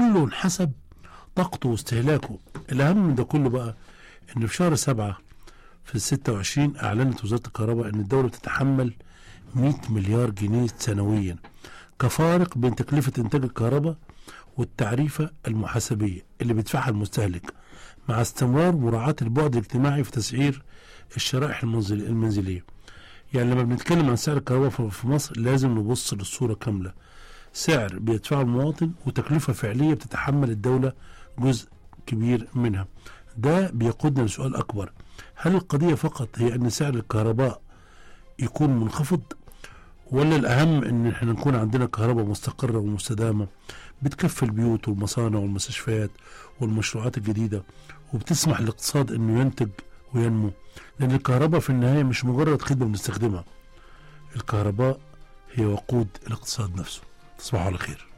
كله حسب طاقته واستهلاكه الأهم من ده كله بقى إن في شهر سبعة في ال 26 أعلنت وزارة الكهرباء إن الدولة تتحمل 100 مليار جنيه سنويا كفارق بين تكلفة إنتاج الكهرباء والتعريفة المحاسبية اللي بيدفعها المستهلك مع استمرار مراعاة البعد الاجتماعي في تسعير الشرائح المنزل المنزلية يعني لما بنتكلم عن سعر الكهرباء في- في مصر لازم نبص للصورة كاملة سعر بيدفعه المواطن وتكلفة فعلية بتتحمل الدولة جزء كبير منها ده بيقودنا لسؤال أكبر هل القضية فقط هي أن سعر الكهرباء يكون منخفض ولا الأهم أن احنا نكون عندنا كهرباء مستقرة ومستدامة بتكفي البيوت والمصانع والمستشفيات والمشروعات الجديدة وبتسمح للاقتصاد أنه ينتج وينمو لأن الكهرباء في النهاية مش مجرد خدمة بنستخدمها الكهرباء هي وقود الاقتصاد نفسه تصبحوا على خير